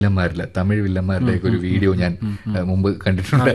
വില്ലന്മാരിലെ തമിഴ് വില്ലന്മാരുടെ ഒരു വീഡിയോ ഞാൻ ഏഹ്, മുമ്പ് കണ്ടിട്ടുണ്ട്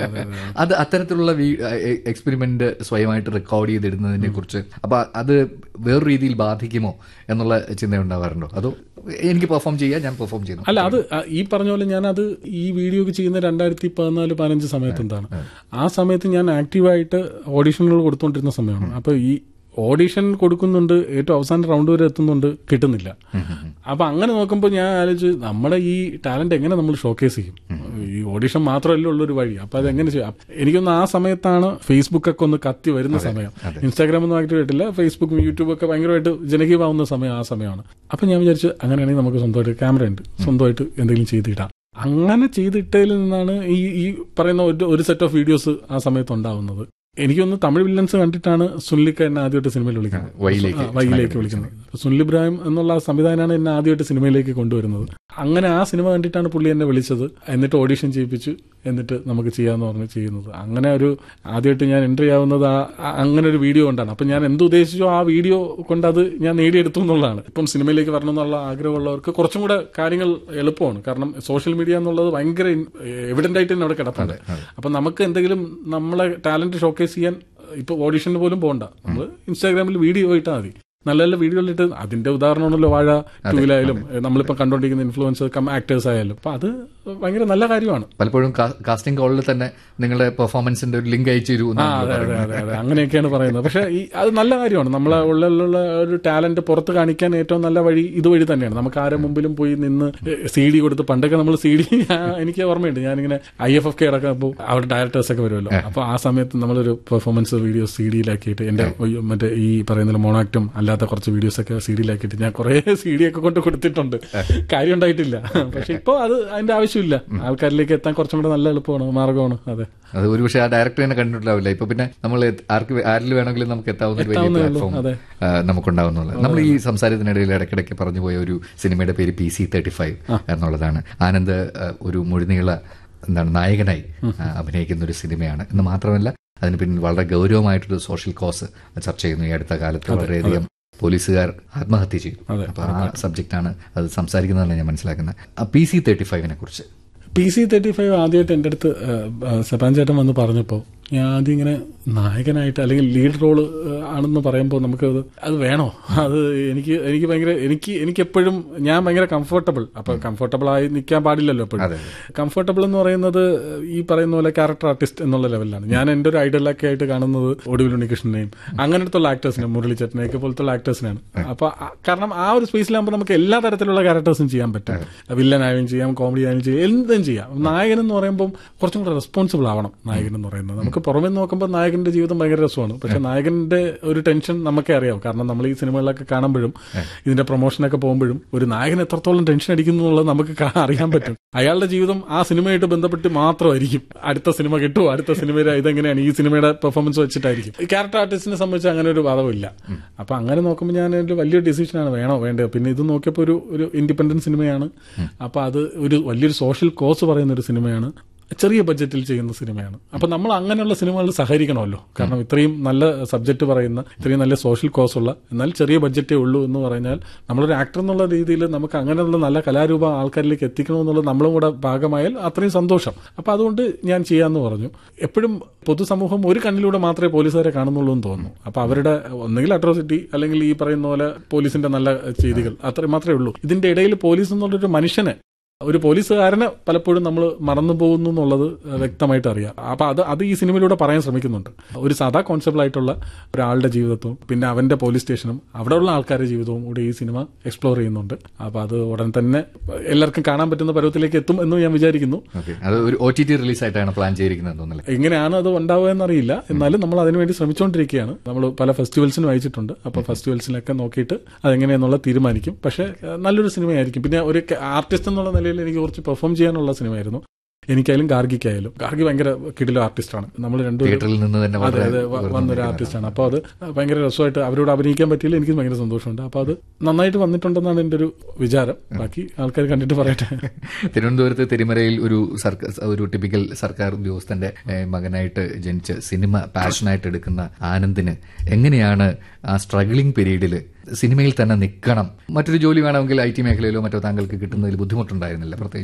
അത് അത്തരത്തിലുള്ള എക്സ്പെരിമെന്റ് സ്വയമായിട്ട് റെക്കോർഡ് ചെയ്തിടുന്നതിനെ കുറിച്ച് അപ്പൊ അത് വേറൊരു രീതിയിൽ ബാധിക്കുമോ എന്നുള്ള ചിന്ത ഉണ്ടാവാറുണ്ടോ അതോ എനിക്ക് പെർഫോം ചെയ്യാൻ ഞാൻ പെർഫോം ചെയ്യുന്നു അല്ല അത് ആ, ഈ പറഞ്ഞ പോലെ ഞാൻ അത് ഈ വീഡിയോ ഒക്കെ ചെയ്യുന്ന രണ്ടായിരത്തി പതിനാല് പതിനഞ്ച് സമയത്ത് എന്താണ് ആ സമയത്ത് ഞാൻ ആക്റ്റീവായിട്ട് ഓഡീഷനുകൾ കൊടുത്തുകൊണ്ടിരുന്ന സമയമാണ് അപ്പൊ ഈ ഓഡീഷൻ കൊടുക്കുന്നുണ്ട് ഏറ്റവും അവസാന റൗണ്ട് വരെ എത്തുന്നുണ്ട് കിട്ടുന്നില്ല അപ്പൊ അങ്ങനെ നോക്കുമ്പോൾ ഞാൻ ആലോചിച്ച് നമ്മുടെ ഈ ടാലന്റ് എങ്ങനെ നമ്മൾ ഷോക്കേസ് ചെയ്യും ഈ ഓഡീഷൻ മാത്രമല്ലേ ഉള്ളൊരു വഴി അപ്പൊ അതെങ്ങനെ ചെയ്യും അപ്പ- എനിക്കൊന്ന് ആ സമയത്താണ് ഫേസ്ബുക്ക് ഒക്കെ ഒന്ന് കത്തി വരുന്ന സമയം ഇൻസ്റ്റാഗ്രാം ഒന്നും ആക്റ്റീവ് ആയിട്ടില്ല ഫേസ്ബുക്കും യൂട്യൂബ് ഒക്കെ ഭയങ്കരമായിട്ട് ജനകീയമാവുന്ന സമയം ആ സമയമാണ് അപ്പൊ ഞാൻ വിചാരിച്ചു അങ്ങനെയാണെങ്കിൽ നമുക്ക് സ്വന്തമായിട്ട് ക്യാമറ ഉണ്ട് സ്വന്തമായിട്ട് എന്തെങ്കിലും ചെയ്തിടാം അങ്ങനെ ചെയ്തിട്ടതിൽ നിന്നാണ് ഈ ഈ പറയുന്ന ഒരു ഒരു സെറ്റ് ഓഫ് വീഡിയോസ് ആ സമയത്ത് ഉണ്ടാവുന്നത് എനിക്കൊന്ന് തമിഴ് വില്ലൻസ് കണ്ടിട്ടാണ് സുനിലിക്ക എന്നെ ആദ്യമായിട്ട് സിനിമയിൽ വിളിക്കുന്നത് വൈയിലേക്ക് ആ, വൈയിലേക്ക് വിളിക്കുന്നത് അപ്പൊ സുനിൽ ഇബ്രാഹിം എന്നുള്ള ആ സംവിധാനമാണ് എന്നെ ആദ്യമായിട്ട് സിനിമയിലേക്ക് കൊണ്ടുവരുന്നത് അങ്ങനെ ആ സിനിമ കണ്ടിട്ടാണ് പുള്ളി എന്നെ വിളിച്ചത് എന്നിട്ട് ഓഡീഷൻ ചെയ്യിപ്പിച്ചു എന്നിട്ട് നമുക്ക് ചെയ്യാന്ന് പറഞ്ഞ് ചെയ്യുന്നത് അങ്ങനെ ഒരു ആദ്യമായിട്ട് ഞാൻ എൻട്രി ആവുന്നത് ആ ആ- അങ്ങനെ ഒരു വീഡിയോ കൊണ്ടാണ് അപ്പൊ ഞാൻ എന്ത് ഉദ്ദേശിച്ചോ ആ വീഡിയോ കൊണ്ട് അത് ഞാൻ നേടിയെടുത്തു എന്നുള്ളതാണ് ഇപ്പം സിനിമയിലേക്ക് വരണം എന്നുള്ള ആഗ്രഹമുള്ളവർക്ക് കുറച്ചും കൂടെ കാര്യങ്ങൾ എളുപ്പമാണ് കാരണം സോഷ്യൽ മീഡിയ എന്നുള്ളത് ഭയങ്കര എവിഡന്റ് ആയിട്ട് തന്നെ അവിടെ കിടപ്പുണ്ട് അപ്പൊ നമുക്ക് എന്തെങ്കിലും നമ്മളെ ടാലന്റ് ഷോക്കേസ് ചെയ്യാൻ ഇപ്പൊ ഓഡീഷന് പോലും പോകണ്ട നമ്മൾ ഇൻസ്റ്റാഗ്രാമിൽ വീഡിയോ ഇട്ടാൽ മതി നല്ല നല്ല വീഡിയോയിലിട്ട് അതിന്റെ ഉദാഹരണമാണല്ലോ വാഴ ടൂവിലായാലും നമ്മളിപ്പോ കണ്ടുകൊണ്ടിരിക്കുന്ന ഇൻഫ്ലുവൻസ് കം ആക്ടേഴ്സ് ആയാലും അപ്പൊ അത് ഭയങ്കര നല്ല കാര്യമാണ് പലപ്പോഴും കാസ്റ്റിംഗ് കോളിൽ തന്നെ നിങ്ങളുടെ പെർഫോമൻസിന്റെ ഒരു ലിങ്ക് അയച്ചു തരൂ ആ എന്നാണ് അതെ അതെ അതെ അതെ അങ്ങനെയൊക്കെയാണ് പറയുന്നത് പക്ഷെ ഈ അത് നല്ല കാര്യമാണ് നമ്മളെ ഉള്ളിലുള്ള ഒരു ടാലന്റ് പുറത്ത് കാണിക്കാൻ ഏറ്റവും നല്ല വഴി ഇതുവഴി തന്നെയാണ് നമുക്ക് ആരെ മുമ്പിലും പോയി നിന്ന് സി ഡി കൊടുത്ത് പണ്ടൊക്കെ നമ്മൾ സി ഡി എനിക്ക് ഓർമ്മയുണ്ട് ഞാനിങ്ങനെ ഐ എഫ് എഫ് കെ അടക്കുമ്പോൾ അവിടെ ഡയറക്ടേഴ്സ് ഒക്കെ വരുമല്ലോ അപ്പൊ ആ സമയത്ത് നമ്മളൊരു പെർഫോമൻസ് വീഡിയോ സി ഡിയിലാക്കിയിട്ട് എന്റെ ഈ മറ്റേ ഈ പറയുന്ന മോണാക്റ്റും അല്ലാത്ത കുറച്ച് വീഡിയോസ് ഒക്കെ സി ഡിയിലാക്കിയിട്ട് ഞാൻ കുറെ സി ഡി ഒക്കെ കൊണ്ട് കൊടുത്തിട്ടുണ്ട് കാര്യം ഉണ്ടായിട്ടില്ല പക്ഷെ ഇപ്പൊ അത് അതിന്റെ ആവശ്യമില്ല ആൾക്കാരിലേക്ക് എത്താൻ കുറച്ചും കൂടെ നല്ല എളുപ്പമാണ് മാർഗമാണ് അതെ അത് ഒരുപക്ഷെ ആ ഡയറക്ടർ തന്നെ കണ്ടിട്ടുണ്ടാവില്ല ഇപ്പൊ പിന്നെ നമ്മൾ ആർക്ക് ആരിൽ വേണമെങ്കിലും നമുക്ക് എത്താവുന്ന ഒരു വലിയ എത്താവുന്നേ ഉള്ളൂ, പ്ലാറ്റ്ഫോം അതെ. നമുക്കുണ്ടാവുന്നുള്ളത് നമ്മൾ ഈ സംസാരത്തിനിടയിൽ ഇടയ്ക്കിടയ്ക്ക് പറഞ്ഞു പോയ ഒരു സിനിമയുടെ പേര് പി സി തേർട്ടി ഫൈവ് എന്നുള്ളതാണ് ആനന്ദ് ആ, ഒരു മുഴുനീള എന്താണ് നായകനായി ആ, അഭിനയിക്കുന്ന ഒരു സിനിമയാണ് എന്ന് മാത്രമല്ല അതിന് പിന്നിൽ വളരെ ഗൗരവമായിട്ടൊരു സോഷ്യൽ കോസ് ചർച്ച ചെയ്യുന്നു ഈ അടുത്ത കാലത്ത് വളരെയധികം പോലീസുകാർ ആത്മഹത്യ ചെയ്തു അതെ, അപ്പൊ ആ സബ്ജക്റ്റാണ് അത് സംസാരിക്കുന്നതാണ് ഞാൻ മനസ്സിലാക്കുന്നത് പി സി തേർട്ടി ഫൈവിനെ കുറിച്ച് പി സി തേർട്ടി ഫൈവ് ആദ്യമായിട്ട് എൻ്റെ അടുത്ത് സെപ്പാൻ ചേട്ടൻ വന്ന് പറഞ്ഞപ്പോൾ ഞാൻ ആദ്യം ഇങ്ങനെ നായകനായിട്ട് അല്ലെങ്കിൽ ലീഡ് റോള് ആണെന്ന് പറയുമ്പോൾ നമുക്ക് അത് അത് വേണോ അത് എനിക്ക് എനിക്ക് ഭയങ്കര എനിക്ക് എനിക്ക് എപ്പോഴും ഞാൻ ഭയങ്കര കംഫർട്ടബിൾ അപ്പൊ കംഫർട്ടബിൾ ആയി നിൽക്കാൻ പാടില്ലല്ലോ എപ്പോഴും അതെ. കംഫർട്ടബിൾ എന്ന് പറയുന്നത് ഈ പറയുന്ന പോലെ ക്യാരക്ടർ ആർട്ടിസ്റ്റ് എന്നുള്ള ലെവലിലാണ് ഞാൻ എൻ്റെ ഒരു ഐഡലൊക്കെ ആയിട്ട് കാണുന്നത് ഒടുവിൽ ഉണ്ണികൃഷ്ണനെയും അങ്ങനത്തുള്ള ആക്ടേഴ്സിനെ മുരളിച്ചേട്ടനെയൊക്കെ പോലത്തെ ആക്ടേഴ്സിനാണ് അപ്പൊ ആ- കാരണം ആ ഒരു സ്പേസിലാകുമ്പോൾ നമുക്ക് എല്ലാ തരത്തിലുള്ള ക്യാരക്ടേഴ്സും ചെയ്യാൻ പറ്റും വില്ലനായും ചെയ്യാം കോമഡി ആയും ചെയ്യാം എന്തും ചെയ്യാം നായകൻ എന്ന് പറയുമ്പോൾ കുറച്ചും കൂടെ റെസ്പോൺസിബിൾ ആവണം നായകൻ എന്ന് പറയുന്നത് നമുക്ക് പുറമെ നോക്കുമ്പോൾ നായകന്റെ ജീവിതം ഭയങ്കര രസമാണ് പക്ഷെ നായകന്റെ ഒരു ടെൻഷൻ നമുക്കേ അറിയാം കാരണം നമ്മൾ ഈ സിനിമകളിലൊക്കെ കാണുമ്പോഴും ഇതിന്റെ പ്രൊമോഷനൊക്കെ പോകുമ്പോഴും ഒരു നായകൻ എത്രത്തോളം ടെൻഷൻ അടിക്കുന്നു എന്നുള്ളത് നമുക്ക് കാ- അറിയാൻ പറ്റും അയാളുടെ ജീവിതം ആ സിനിമയായിട്ട് ബന്ധപ്പെട്ട് മാത്രമായിരിക്കും അടുത്ത സിനിമ കിട്ടുമോ അടുത്ത സിനിമയിൽ ഇതെങ്ങനെയാണ് ഈ സിനിമയുടെ പെർഫോമൻസ് വെച്ചിട്ടായിരിക്കും ഈ ക്യാരക്ടർ ആർട്ടിസ്റ്റിനെ സംബന്ധിച്ച് അങ്ങനെ ഒരു വാദമില്ല അപ്പൊ അങ്ങനെ നോക്കുമ്പോൾ ഞാൻ ഒരു വലിയൊരു ഡിസിഷനാണ് വേണോ വേണ്ടയോ പിന്നെ ഇത് നോക്കിയപ്പോൾ ഒരു ഒരു ഇൻഡിപെൻഡന്റ് സിനിമയാണ് അപ്പൊ അത് ഒരു വലിയൊരു സോഷ്യൽ കോസ് പറയുന്ന ഒരു സിനിമയാണ് ചെറിയ ബഡ്ജറ്റിൽ ചെയ്യുന്ന സിനിമയാണ് അപ്പൊ നമ്മൾ അങ്ങനെയുള്ള സിനിമകളിൽ സഹകരിക്കണമല്ലോ കാരണം ഇത്രയും നല്ല സബ്ജക്ട് പറയുന്ന ഇത്രയും നല്ല സോഷ്യൽ കോസ് ഉള്ള എന്നാൽ ചെറിയ ബഡ്ജറ്റേ ഉള്ളൂ എന്ന് പറഞ്ഞാൽ നമ്മളൊരു ആക്ടർ എന്നുള്ള രീതിയിൽ നമുക്ക് അങ്ങനെയുള്ള നല്ല കലാരൂപം ആൾക്കാരിലേക്ക് എത്തിക്കണമെന്നുള്ളത് നമ്മളും കൂടെ ഭാഗമായാൽ അത്രയും സന്തോഷം അപ്പൊ അതുകൊണ്ട് ഞാൻ ചെയ്യാമെന്ന് പറഞ്ഞു എപ്പോഴും പൊതുസമൂഹം ഒരു കണ്ണിലൂടെ മാത്രമേ പോലീസുകാരെ കാണുന്നുള്ളൂ എന്ന് തോന്നുന്നു അപ്പൊ അവരുടെ ഒന്നെങ്കിൽ അട്രോസിറ്റി അല്ലെങ്കിൽ ഈ പറയുന്ന പോലെ പോലീസിന്റെ നല്ല ചെയ്തികൾ അത്രയും മാത്രമേ ഉള്ളൂ ഇതിന്റെ ഇടയിൽ പോലീസ് എന്നുള്ളൊരു മനുഷ്യനെ ഒരു പോലീസുകാരനെ പലപ്പോഴും നമ്മൾ മറന്നു പോകുന്നു എന്നുള്ളത് വ്യക്തമായിട്ട് അറിയാം അപ്പൊ അത് അത് ഈ സിനിമയിലൂടെ പറയാൻ ശ്രമിക്കുന്നുണ്ട് ഒരു സാധാ കോൺസെപ്റ്റ് ആയിട്ടുള്ള ഒരാളുടെ ജീവിതത്വവും പിന്നെ അവന്റെ പോലീസ് സ്റ്റേഷനും അവിടെയുള്ള ആൾക്കാരുടെ ജീവിതവും കൂടി ഈ സിനിമ എക്സ്പ്ലോർ ചെയ്യുന്നുണ്ട് അപ്പൊ അത് ഉടൻ തന്നെ എല്ലാവർക്കും കാണാൻ പറ്റുന്ന പരുവത്തിലേക്ക് എത്തും എന്ന് ഞാൻ വിചാരിക്കുന്നു ഓക്കെ അത് ഒരു ഒ ടി ടി റിലീസ് ആയിട്ടാണ് പ്ലാൻ ചെയ്തിരിക്കുന്നത് തോന്നുന്നില്ല എങ്ങനെയാണ് അത് ഉണ്ടാവുക എന്നറിയില്ല എന്നാലും നമ്മൾ അതിനുവേണ്ടി ശ്രമിച്ചുകൊണ്ടിരിക്കുകയാണ് നമ്മൾ പല ഫെസ്റ്റിവൽസിനും അയച്ചിട്ടുണ്ട് അപ്പൊ ഫെസ്റ്റിവൽസിലൊക്കെ നോക്കിയിട്ട് അതെങ്ങനെയാന്നുള്ള തീരുമാനിക്കും പക്ഷെ ഏഹ്, നല്ലൊരു സിനിമയായിരിക്കും പിന്നെ ഒരു ആർട്ടിസ്റ്റ് എന്നുള്ള നിലയിൽ എനിക്ക് കുറച്ച് പെർഫോം ചെയ്യാനുള്ള സിനിമയായിരുന്നു എനിക്കായാലും ഗാർഗിക്കായാലും ഗാർഗി ഭയങ്കര കിടിലോ ആർട്ടിസ്റ്റാണ് നമ്മൾ രണ്ടുപേരും തിയേറ്ററിൽ നിന്ന് തന്നെ അതെ വളരെ അതെ വ- വന്നൊരു ആർട്ടിസ്റ്റാണ് അപ്പോൾ അത് ഭയങ്കര രസമായിട്ട് അവരോട് അഭിനയിക്കാൻ പറ്റിയില്ല എനിക്ക് ഭയങ്കര സന്തോഷമുണ്ട് അപ്പോൾ അത് നന്നായിട്ട് വന്നിട്ടുണ്ടെന്നാണ് എൻ്റെ ഒരു വിചാരം ബാക്കി ആൾക്കാർ കണ്ടിട്ട് പറയട്ടെ തിരുവനന്തപുരത്ത് തിരുമലയിൽ ഒരു സർക്കാർ ഒരു ടിപ്പിക്കൽ സർക്കാർ ഉദ്യോഗസ്ഥന്റെ ഏഹ്, മകനായിട്ട് ജനിച്ച് സിനിമ പാഷനായിട്ട് എടുക്കുന്ന ആനന്ദിന് എങ്ങനെയാണ് ആ സ്ട്രഗ്ലിംഗ് പീരീഡിൽ സിനിമയിൽ തന്നെ നിൽക്കണം മറ്റൊരു ജോലി വേണമെങ്കിൽ ഐ ടി മേഖലയിലോ മറ്റോ താങ്കൾക്ക് കിട്ടുന്നതിൽ ബുദ്ധിമുട്ടുണ്ടായിരുന്നില്ല പ്രത്യേകിച്ച്